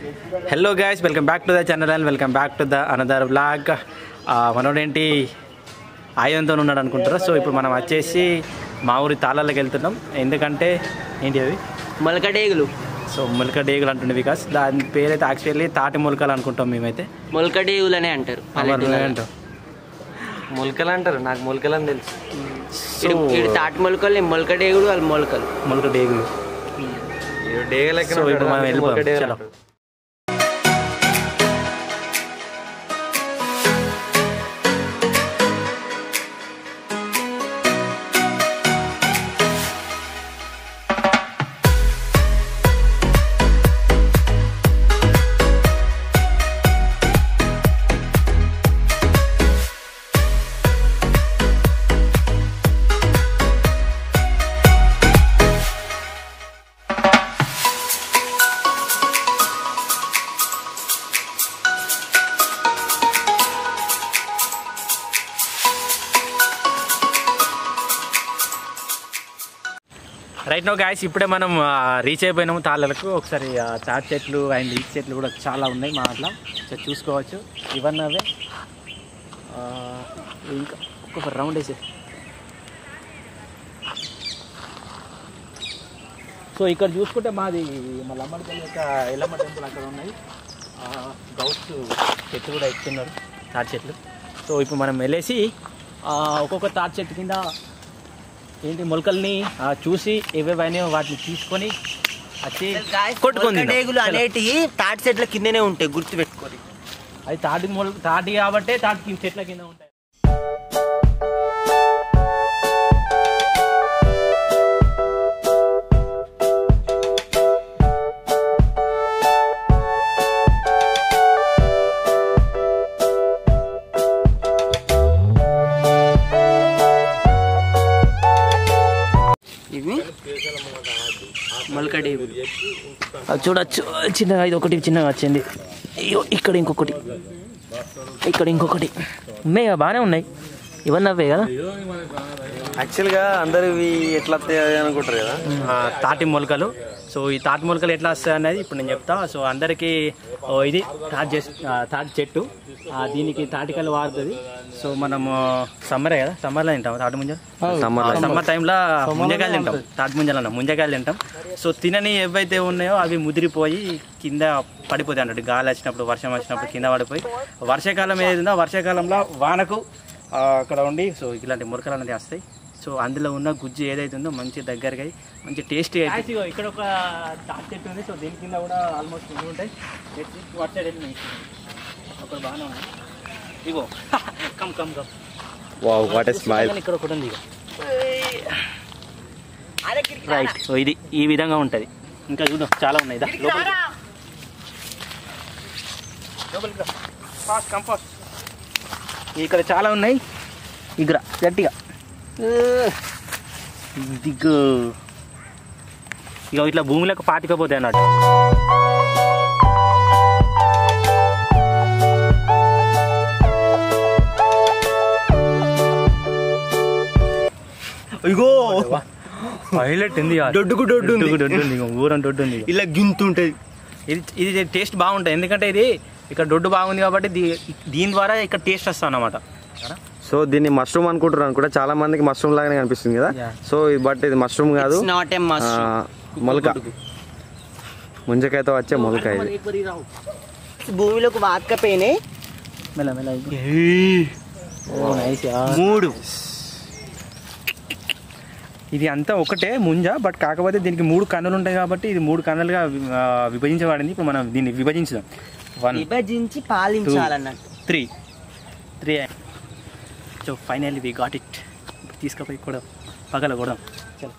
Hello guys welcome back to the channel and welcome back to the another blog మనోడేంటి ఆయుధంతో ఉన్నాడు అనుకుంటారు so ఇప్పుడు మనం వచ్చేసి మా ఊరి తాళాలకు వెళ్తున్నాం ఎందుకంటే ఏంటి అవి మొలకడేగులు సో మొలక డేగులు అంటుండే వికాస్ దాని పేరైతే యాక్చువల్లీ తాటి మొలకలు అనుకుంటాం మేమైతే మొలకడేగులు అనే అంటారు అంటాం మొలకలు అంటారు నాకు మొలకలు అని తెలుసు సో ఇటు తాటి మొలకలు నేను మొలకడేగులు వాళ్ళు మొలకలు మొలక డేగులు డేగలెక్క సో ఇప్పుడు మనం వెళ్ళిపోదాం చలో రైట్ నో గాయస్ ఇప్పుడే మనం రీచ్ అయిపోయినాము తాళ్ళలకు ఒకసారి ఆ తాటి చెట్లు అండ్ ఈ చెట్లు కూడా చాలా ఉన్నాయి మా అట్లా సో చూసుకోవచ్చు ఇవన్నీ అవే ఆ, ఇంకా ఒక్కొక్క రౌండ్ వేసే సో ఇక్కడ చూసుకుంటే మాది మా లమ్మడిపల్లి యొక్క ఎల్లమ్మ టెంపుల్ అక్కడ ఉన్నాయి గౌట్స్ చెట్లు కూడా ఎక్కుతున్నారు తాటి చెట్లు సో ఇప్పుడు మనం వెళ్ళేసి ఆ, ఒక్కొక్క తాటి చెట్టు కింద ఏంటి మొలకల్ని ఆ, చూసి ఏవేవైనా వాటిని తీసుకొని వచ్చి కొట్టుకొని తిందాం. మొలకడేగులు చలో. అనేటివి తాటి చెట్ల కిందనే ఉంటాయి గుర్తు పెట్టుకోరి అది తాటి మొల తాటి కాబట్టే తాటి కింద- చెట్ల కింద ఉంటాయి ఇవి మొలకడేగులు అది చూడొచ్చు చిన్నగా ఇది ఒకటి చిన్నగా వచ్చింది అయ్యో ఇక్కడ ఇంకొకటి ఇక్కడ ఇంకొకటి ఉన్నాయి కదా, బాగానే ఉన్నాయి ఇవన్నీ అవే కదా యాక్చువల్గా అందరు ఇవి ఎట్లా వస్తాయి అనుకుంటారు కదా ఆ, తాటి మొలకలు సో ఈ తాటి మొలకలు ఎట్లా వస్తాయి అనేది ఇప్పుడు నేను చెప్తా సో అందరికీ ఓ, ఇది తాటి చెస్- ఆ, తాటి చెట్టు ఆ, దీనికి తాటికలు వాడుతుంది సో మనము సమ్మరే కదా సమ్మర్లో తింటాం తాటి ముంజ Summer సమ్మర్ టైంలో ముంజకాయలు తింటాం తాటి ముంజలు అన్న ముంజకాయలు తింటాం సో తినని ఏవైతే ఉన్నాయో అవి ముదిరిపోయి కింద పడిపోతాయి అన్నట్టు గాలి వచ్చినప్పుడు వర్షం వచ్చినప్పుడు కింద పడిపోయి వర్షాకాలం ఏది ఉందో వర్షాకాలంలో వానకు ఆ, అక్కడ ఉండి సో ఇలాంటి మురకలు అనేది వస్తాయి సో అందులో ఉన్న గుజ్జు ఏదైతే ఉందో మంచి దగ్గరగా అయ్యి మంచి టేస్టీ అయితే ఇక్కడ ఒక తాటి చెట్టు ఉంది సో దీని కింద కూడా ఆల్మోస్ట్ ఇవి ఉంటాయి వాట్ సైడ్ వెళ్ళి అక్కడ బాగానే ఉంది ఇగో come come come wow what a smile ఇక్కడ ఒకటి ఉంది ఇగో రైట్ సో ఇది ఈ విధంగా ఉంటుంది ఇంకా చూద్దాం చాలా ఉన్నాయి దా, లోపలికి రా. లోపలికి ఫాస్ట్ కమ్ ఫాస్ట్ ఇక్కడ చాలా ఉన్నాయి ఇక్కడ గట్టిగా దిగ్గు ఇక ఇట్లా భూమిలోకి పాతికపోతాయి అన్నట్టు ఇగో హైలైట్ ఉంది దొడ్డుకు దొడ్డు ఉంది. దొడ్డు ఉంది ఇగో ఊరం దొడ్డు ఉంది ఇగో. ఇలా గింతు ఉంటుంది ఇది ఇది టేస్ట్ బాగుంటుంది ఎందుకంటే ఇది ఇక్కడ దొడ్డు బాగుంది కాబట్టి దీ- దీని ద్వారా ఇక్కడ టేస్ట్ వస్తాం అన్నమాట సో దీన్ని మష్రూమ్ అనుకుంటారు అనుకుంటా చాలా మందికి మష్రూమ్ లాగానే కనిపిస్తుంది కదా Yeah. సో ఇది బట్ ఇది మష్రూమ్ కాదు నాట్ ఏ మస్ట్ ఆ, మొలక ముంజకాయతో వచ్చే మొలక ఇది భూమిలోకి వాతకపోయినాయి మెల్ల మెల్ల ఓ నైస్ మూడు ఇది అంతా ఒకటే ముంజ బట్ కాకపోతే దీనికి మూడు కన్నులు ఉంటాయి కాబట్టి ఇది మూడు కన్నులుగా ఆ, విభజించబడింది ఇప్పుడు మనం దీన్ని విభజించుదాం వన్ విభజించి పాలించాలన్నట్టు three three so finally we got it తీసుకుపోయి కూడా పగల కూడా చలో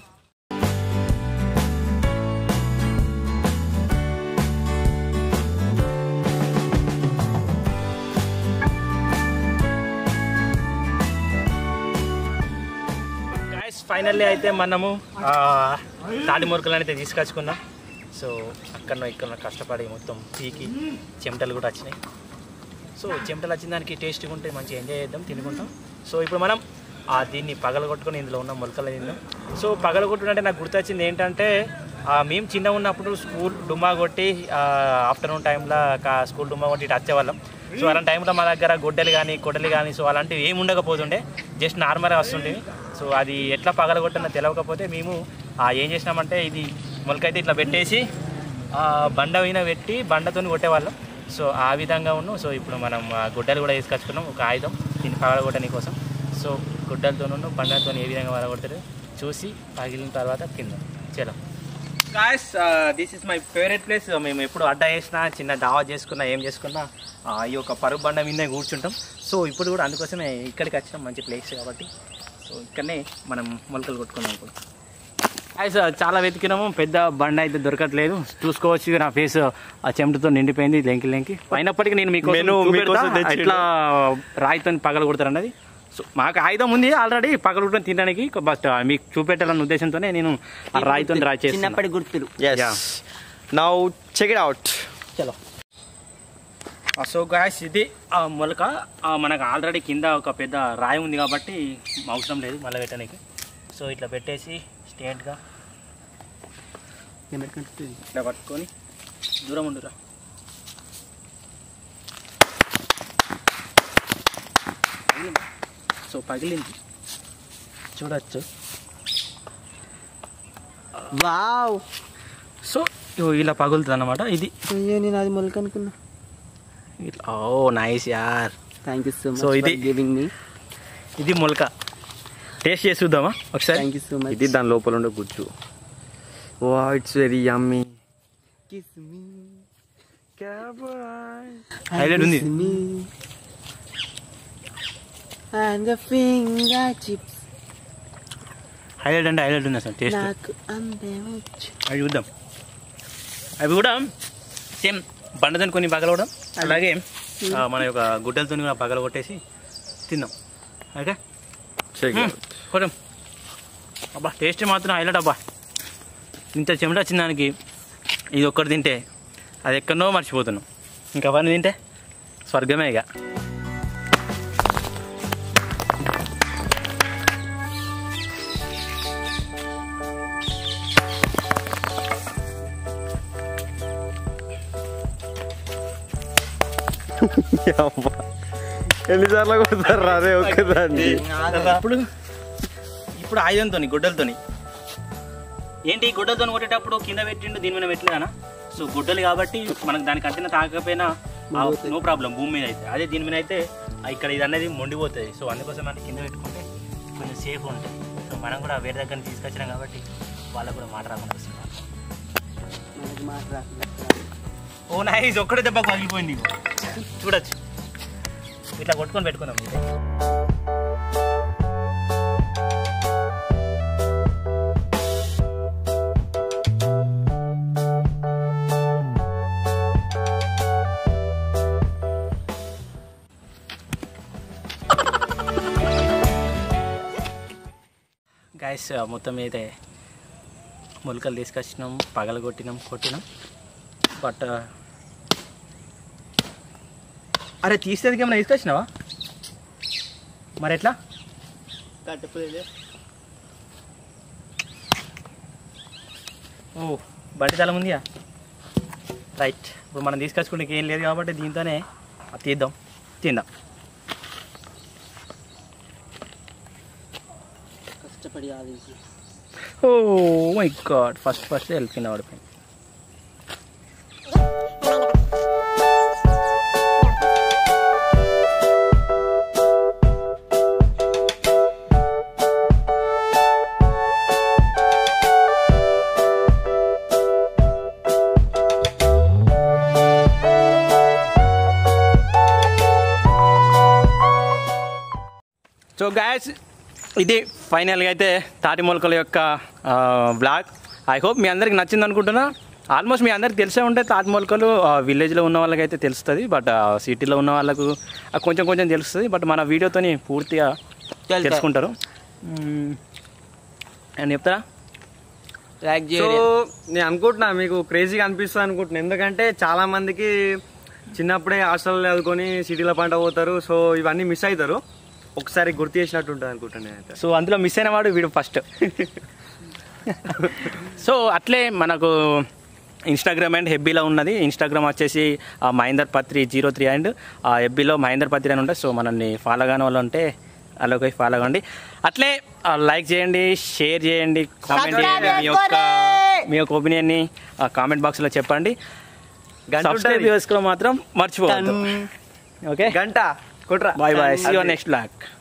ఫైనల్లీ అయితే మనము ఆ, తాటి మురకలు అయితే తీసుకొచ్చుకున్నాం సో అక్కడ ఇక్కడ కష్టపడి మొత్తం పీకి చెమటలు కూడా వచ్చినాయి సో చెమటలు వచ్చిన దానికి టేస్ట్గా ఉంటే మంచిగా ఎంజాయ్ చేద్దాం తినుకుంటాం సో ఇప్పుడు మనం ఆ దీన్ని పగలగొట్టుకొని ఇందులో ఉన్న మొలకలు తిందాం సో పగలగొట్టుడు అంటే నాకు గుర్తొచ్చింది ఏంటంటే ఆ, మేము చిన్న ఉన్నప్పుడు స్కూల్ డుమ్మా కొట్టి ఆఫ్టర్నూన్ టైంలో స్కూల్ డుమ్మా కొట్టి ఇటు వచ్చేవాళ్ళం సో అలాంటి టైంలో మా దగ్గర గొడ్డలు కానీ కొడలు కానీ సో అలాంటివి ఏమి ఉండకపోతుండే జస్ట్ నార్మల్గా వస్తుండేవి సో అది ఎట్లా పగలగొట్టిన తెలియకపోతే మేము ఆ, ఏం చేసినామంటే ఇది మొలకైతే ఇట్లా పెట్టేసి ఆ, బండ మీద పెట్టి బండతో కొట్టేవాళ్ళం సో ఆ విధంగా ఉన్నాం సో ఇప్పుడు మనం ఆ గుడ్డలు కూడా తీసుకొచ్చుకున్నాం ఒక ఆయుధం దీన్ని పగలగొట్టని కోసం సో గుడ్డలతోనూ బండలతో ఏ విధంగా పగలగొడతారో చూసి పగిలిన తర్వాత కింద చలో guys this is my favourite place మేము ఎప్పుడు అడ్డా చేసినా చిన్న దావా చేసుకున్నా ఏం చేసుకున్నా ఆ, ఈ యొక్క పరుగు బండ మీదే కూర్చుంటాం సో ఇప్పుడు కూడా అందుకోసమే ఇక్కడికి వచ్చినాం మంచి ప్లేస్ కాబట్టి సో ఇక్కడనే మనం మొలకలు కొట్టుకున్నాం ఇప్పుడు గాయస్ చాలా వెతికినాము పెద్ద బండ అయితే దొరకట్లేదు చూసుకోవచ్చు నా ఫేస్ ఆ చెమటతో నిండిపోయింది లెంకి లెంకి అయినప్పటికీ నేను మీకు మెను మీకోసం తెచ్చిండు. ఎట్లా రాయితో పగల కొడతారన్నది సో మాకు ఆయుధం ఉంది ఆల్రెడీ పగల కొట్టడం తినడానికి బట్ మీకు చూపెట్టాలన్న ఉద్దేశంతోనే నేను ఆ రాయితో రాయి చేస్తున్నా చిన్నప్పటి గుర్తులు yes Yeah. Now check it out చలో సో గాయస్ ఇది ఆ మొలక ఆ మనకు ఆల్రెడీ కింద ఒక పెద్ద రాయి ఉంది కాబట్టి అవసరం లేదు మళ్ళీ పెట్టడానికి సో ఇట్లా పెట్టేసి స్ట్రేట్గా ఇట్లా పట్టుకొని దూరం ఉండురా పగిలింది. సో పగిలింది చూడొచ్చు వావ్ సో ఇగో ఇలా పగులుతుంది అనమాట ఇది అయ్యో నేను అది మొలక అనుకున్నా ఇట్లా ఓ నైస్ యార్ thank you so So, much ఇది- గివింగ్ మీ ఇది మొలక టేస్ట్ చేసి చూద్దామా ఒకసారి థ్యాంక్ యూ సో మచ్ ఇది దాని లోపల ఉండే గుజ్జు వా ఇట్స్ వెరీ యమ్మీ కిస్ మీ హైలైట్ ఉంది and the finger chips highlight అంటే హైలైట్ ఉంది అసలు టేస్ట్ నాకు అందేవచ్చు అవి చూద్దాం అవి కూడా సేమ్ బండతో కొన్ని పగలవడం అలాగే ఆ, మన యొక్క గుడ్డలతో కూడా పగల కొట్టేసి తిందాం ఓకే చెక్ కొడం అబ్బా టేస్ట్ మాత్రం హైలైట్ అబ్బా ఇంత చెమట వచ్చిన దానికి ఇది ఒక్కటి తింటే అది ఎక్కడనో మర్చిపోతున్నాం ఇంకా అవన్నీ తింటే స్వర్గమే ఇక ఎన్నిసార్లు కొడతారు అదే ఒక్కదాన్ని ఇప్పుడు ఇప్పుడు ఆయుధంతో గుడ్డలతోని ఏంటి గుడ్డలతో కొట్టేటప్పుడు కింద పెట్టిండు దీని మీద పెట్టలేదనా సో గుడ్డలు కాబట్టి మనకు దానికి అంటిన తాకపోయినా నో ప్రాబ్లం భూమి మీద అయితే అదే దీని మీద అయితే ఆ ఇక్కడ ఇది అనేది మొండిపోతుంది సో అందుకోసం అంటే కింద పెట్టుకుంటే కొంచెం సేఫ్ ఉంటుంది సో మనం కూడా వేరే దగ్గర నుంచి తీసుకొచ్చినాం కాబట్టి వాళ్ళకు కూడా మాట రాకుండా వస్తుంది మనకి మాట రాకుండా ఓ నైస్ ఒక్కడే దెబ్బ పగిలిపోయింది చూడొచ్చు ఇట్లా కొట్టుకొని పెట్టుకుందాం గాయస్ మొత్తం అయితే మొలకలు తీసుకొచ్చినాం పగల కొట్టినాం కొట్టినాం బట్ అరే తీసేదికి ఏమైనా తీసుకొచ్చినావా మరి ఎట్లా కట్టుకోలేదు ఓ బండి తల ఉందిగా రైట్ ఇప్పుడు మనం తీసుకొచ్చుకుంటే ఏం లేదు కాబట్టి దీంతోనే అది తీద్దాం తిందాం కష్టపడి ఆదించి oh my god first first help కింద పడిపోయింది సో గాయస్ ఇది ఫైనల్గా అయితే తాటి మొలకల యొక్క బ్లాగ్ ఐ హోప్ మీ అందరికి నచ్చింది అనుకుంటున్నా ఆల్మోస్ట్ మీ అందరికి తెలిసే ఉంటే తాటి మొలకలు విలేజ్లో ఉన్న వాళ్ళకి అయితే తెలుస్తుంది బట్ సిటీలో ఉన్న వాళ్ళకు ఆ, కొంచెం కొంచెం తెలుస్తుంది బట్ మన వీడియోతోని పూర్తిగా తెలుసు. తెలుసుకుంటారు అని చెప్తారా లైక్ సో చేయండి నేను అనుకుంటున్నా మీకు క్రేజీగా అనిపిస్తుంది అనుకుంటున్నా ఎందుకంటే చాలా మందికి చిన్నప్పుడే హాస్టల్లో చదువుకొని సిటీలో పంట పోతారు సో ఇవన్నీ మిస్ అవుతారు ఒకసారి గుర్తు చేసినట్టు ఉంటుంది అనుకుంటాను నేనైతే సో అందులో మిస్ అయిన వాడు వీడు ఫస్ట్ సో అట్లే మనకు ఇన్స్టాగ్రామ్ అండ్ హెబ్బీలో ఉన్నది ఇన్స్టాగ్రామ్ వచ్చేసి ఆ, Mahender Patri zero three and ఆ హెబ్బీలో మహేందర్ పత్రి అని ఉంటుంది సో మనల్ని ఫాలో కాని వాళ్ళు ఉంటే అలాగే ఫాలో కావండి అట్లే లైక్ చేయండి షేర్ చేయండి కామెంట్ చేయండి మీ యొక్క మీ యొక్క ఒపీనియన్ని కామెంట్ బాక్స్లో చెప్పండి గంట సబ్స్క్రైబ్ ఉంటుంది. చేసుకోవడం మాత్రం మర్చిపోవద్దు ఓకే గంట కొట్రా bye bye see your next black